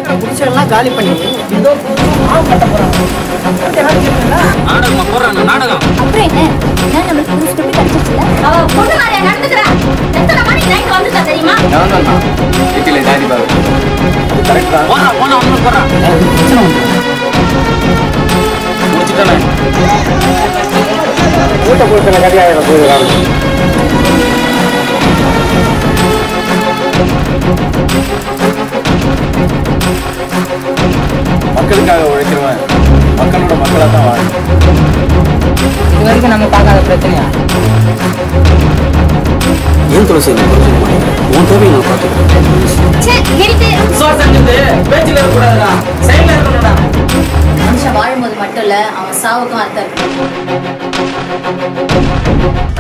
இருக்கிற குடிசைகள்லாம் காலி பண்ணி ஏதோ மாவு கட்ட போறாங்க ஏதாவது கேட்குறீங்களா? நாடகமா போடுறாங்க நாடகம் அப்புறம் என்ன நான் நம்மளுக்கு புதுசு கட்டி கிடைச்சிச்சுல அவ பொண்ணு மாதிரியா நடந்துக்கிறா எத்தனை மணிக்கு நைட் வந்துட்டா தெரியுமா வீட்டில் ஜாதி பாரு கரெக்ட் தான் போறா போனா ஒண்ணு போறா முடிச்சுட்டானே கூட்ட கொடுத்தன கதையாக போயிருக்காங்க மக்களுக்காக உழைக்கிறவன் மக்களோட மக்களாக தான் வாழணும் இது வரைக்கும் நம்ம பார்க்காத பிரச்சனையா ஏன் துளசி என்ன புரிஞ்சுக்க மாட்டேங்கிறேன் உன் தேவையை நான் பார்த்துக்கிறேன் சே நிறுத்து சோறு செஞ்சது பேச்சில் இருக்கக்கூடாதுடா சைடில் இருக்கணும்டா மனுஷன் வாழும்போது மட்டும் இல்ல அவன் சாவுக்கும் அர்த்தம் இருக்கு